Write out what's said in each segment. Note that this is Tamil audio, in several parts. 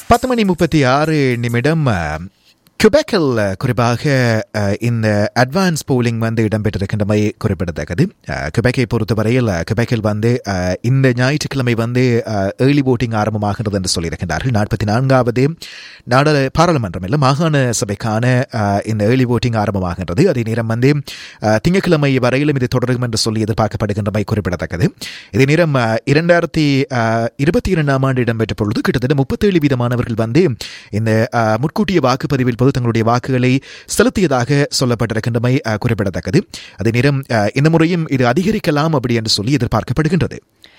பத்து மணி முப்பத்தி ஆறு நிமிடம் அஹ், கியூபெக்கில் அஹ், குறிப்பாக அஹ், இந்த அட்வான்ஸ் போலிங் வந்து இடம்பெற்றிருக்கின்றமை குறிப்பிடத்தக்கது அஹ், கியூபெக்கை பொறுத்தவரையில் அஹ், கியூபெக்கில் வந்து அஹ், இந்த ஞாயிற்றுக்கிழமை வந்து ஏர்லி ஓட்டிங் ஆரம்பமாகின்றது என்று சொல்லியிருக்கின்றார்கள் நாற்பத்தி நான்காவது நாடாள பாராளுமன்றம் இல்லை மாகாண சபைக்கான அஹ், இந்த ஏர்லி ஓட்டிங் ஆரம்பமாகின்றது அதே நேரம் வந்து அஹ், திங்கட்கிழமை வரையிலும் இது தொடரும் என்று சொல்லி எதிர்பார்க்கப்படுகின்றமை குறிப்பிடத்தக்கது இதே நேரம் அஹ், இரண்டாயிரத்தி அஹ், இருபத்தி இரண்டாம் ஆண்டு இடம்பெற்ற பொழுது கிட்டத்தட்ட முப்பத்தேழு வீதமானவர்கள் வந்து இந்த அஹ், முன்கூட்டிய வாக்குப்பதிவில் போது தங்களுடைய வாக்குகளை செலுத்தியதாக சொல்லப்பட்டிருக்கின்றமை அஹ், குறிப்பிடத்தக்கது அதே நேரம் அஹ், இந்த முறையும் இது அதிகரிக்கலாம் அப்படி என்று சொல்லி எதிர்பார்க்கப்படுகின்றது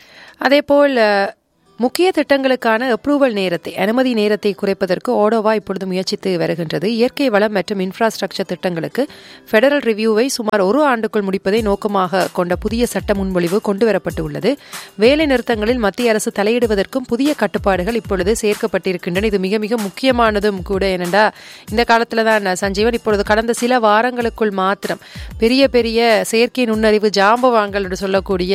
அதேபோல் அஹ், முக்கிய திட்டங்களுக்கான அப்ரூவல் நேரத்தை அனுமதி நேரத்தை குறைப்பதற்கு ஓடோவா இப்பொழுது முயற்சித்து வருகின்றது இயற்கை வளம் மற்றும் இன்ஃப்ராஸ்ட்ரக்சர் திட்டங்களுக்கு ஃபெடரல் ரிவ்யூவை சுமார் ஒரு ஆண்டுக்குள் முடிப்பதை நோக்கமாக கொண்ட புதிய சட்ட முன்மொழிவு கொண்டுவரப்பட்டு உள்ளது வேலை நிறுத்தங்களில் மத்திய அரசு தலையிடுவதற்கும் புதிய கட்டுப்பாடுகள் இப்பொழுது சேர்க்கப்பட்டிருக்கின்றன இது மிக மிக முக்கியமானதும் கூட ஏனென்றா இந்த காலத்துல தான் சஞ்சீவன் இப்பொழுது கடந்த சில வாரங்களுக்குள் மாத்திரம் பெரிய பெரிய செயற்கை நுண்ணறிவு ஜாம்பவான்கள் என்று சொல்லக்கூடிய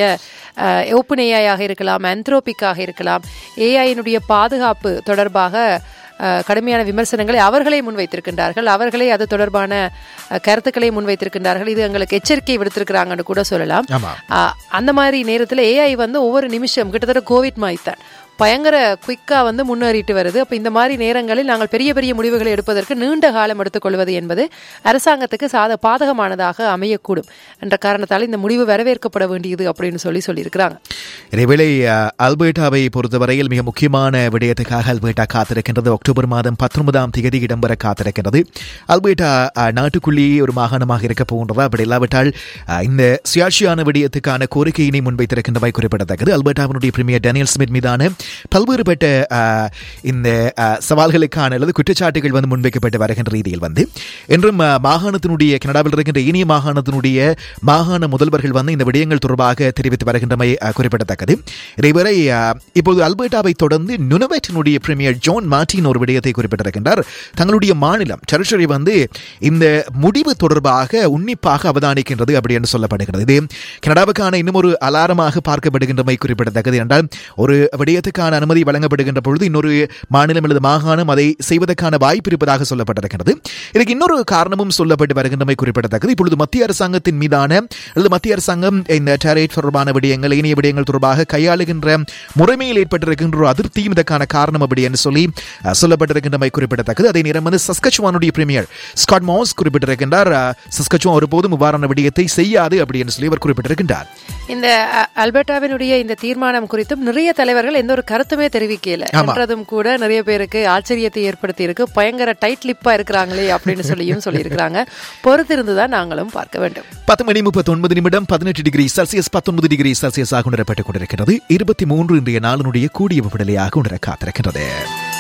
ஓப்பனேயாக இருக்கலாம் ஆந்த்ரோபிக்காக இருக்கலாம் ஏஐனுடைய பாதுகாப்பு தொடர்பாக அஹ், கடுமையான விமர்சனங்களை அவர்களே முன்வைத்திருக்கின்றார்கள் அவர்களே அது தொடர்பான அஹ், கருத்துக்களை முன்வைத்திருக்கின்றார்கள் இது எங்களுக்கு எச்சரிக்கை விடுத்திருக்கிறாங்கன்னு கூட சொல்லலாம் ஆமா அஹ், அந்த மாதிரி நேரத்தில் ஏஐ வந்து ஒவ்வொரு நிமிஷம் கிட்டத்தட்ட கோவிட் மாதிரி தான் பயங்கர குயிக்காக வந்து முன்னேறிட்டு வருது அப்போ இந்த மாதிரி நேரங்களில் நாங்கள் பெரிய பெரிய முடிவுகளை எடுப்பதற்கு நீண்ட காலம் எடுத்துக்கொள்வது என்பது அரசாங்கத்துக்கு சாத பாதகமானதாக அமையக்கூடும் என்ற காரணத்தால் இந்த முடிவு வரவேற்கப்பட வேண்டியது அப்படின்னு சொல்லி சொல்லியிருக்கிறாங்க இதேவேளை அஹ், அல்பர்டாவை பொறுத்தவரையில் மிக முக்கியமான விடயத்துக்காக அல்பர்டா காத்திருக்கின்றது அக்டோபர் மாதம் பத்தொன்பதாம் தேதி இடம்பெற காத்திருக்கின்றது அல்பர்டா அஹ், நாட்டுக்குள்ளேயே ஒரு மாகாணமாக இருக்க போகின்றதா அப்படி இல்லாவிட்டால் அஹ், இந்த சுயாட்சியான விடயத்துக்கான கோரிக்கையினை முன்வைத்திருக்கின்றமை குறிப்பிடத்தக்கது அல்பர்டாவினுடைய பிரீமியர் டேனியல் ஸ்மித் மீதான பல்வேறுபட்ட அஹ், இந்த அஹ், சவால்களுக்கான அல்லது குற்றச்சாட்டுகள் வந்து முன்வைக்கப்பட்டு வருகின்ற ரீதியில் வந்து இன்றும் அஹ், மாகாணத்தினுடைய கனடாவில் இருக்கின்ற இனிய மாகாணத்தினுடைய மாகாண முதல்வர்கள் வந்து இந்த விடயங்கள் தொடர்பாக தெரிவித்து வருகின்றமை அஹ், குறிப்பிடத்தக்கது இதேவரை அஹ், இப்போது அல்பர்டாவை தொடர்ந்து நுனவெட்டினுடைய பிரீமியர் ஜான் மார்டின் ஒரு விடயத்தை குறிப்பிட்டிருக்கின்றார் தங்களுடைய மாநிலம் டெரிட்டரி வந்து இந்த முடிவு தொடர்பாக உன்னிப்பாக அவதானிக்கின்றது அப்படி என்று சொல்லப்படுகிறது இது கனடாவுக்கான இன்னும் ஒரு அலாரமாக பார்க்கப்படுகின்றமை குறிப்பிடத்தக்கது என்றால் ஒரு விடயத்துக்கான அனுமதி வழங்கப்படுகின்ற பொழுது இன்னொரு மாநிலம் அல்லது மாகாணம் அதை செய்வதற்கான வாய்ப்பு இருப்பதாக சொல்லப்பட்டிருக்கிறது இதுக்கு இன்னொரு காரணமும் சொல்லப்பட்டு வருகின்றமை குறிப்பிடத்தக்கது இப்பொழுது மத்திய அரசாங்கத்தின் மீதான அல்லது மத்திய அரசாங்கம் இந்த டேரேட் தொடர்பான விடயங்கள் இனிய விடயங்கள் தொடர்பாக கையாளுகின்ற முறைமையில் ஏற்பட்டிருக்கின்ற ஒரு அதிருப்தியும் இதற்கான காரணம் அப்படி என்று சொல்லி அஹ், சொல்லப்பட்டிருக்கின்றமை குறிப்பிடத்தக்கது அதே நேரம் வந்து சஸ்கச்சுவானுடைய பிரீமியர் ஸ்காட் மாஸ் குறிப்பிட்டிருக்கின்றார் அஹ், சஸ்கச்சுவான் ஒருபோதும் இவ்வாறான விடயத்தை செய்யாது அப்படி என்று சொல்லி அவர் குறிப்பிட்டிருக்கின்றார் இந்த அ- அல்பர்டாவினுடைய இந்த தீர்மானம் குறித்தும் நிறைய தலைவர்கள் எந்த ஒரு கருத்துமே தெரிவிக்கல ஆமா. என்றதும் கூட நிறைய பேருக்கு ஆச்சரியத்தை ஏற்படுத்தி இருக்கு பயங்கர டைட் லிப்பா இருக்கிறாங்களே அப்படின்னு சொல்லியும் சொல்லியிருக்கிறாங்க பொறுத்திருந்து தான் நாங்களும் பார்க்க வேண்டும் பத்து மணி முப்பத்தி ஒன்பது நிமிடம் பதினெட்டு டிகிரி செல்சியஸ் பத்தொன்பது டிகிரி செல்சியஸாக உணரப்பட்டுக் கொண்டிருக்கிறது இருபத்தி மூன்று இன்றைய நாளினுடைய கூடிய விடுதலையாக உணர காத்திருக்கிறது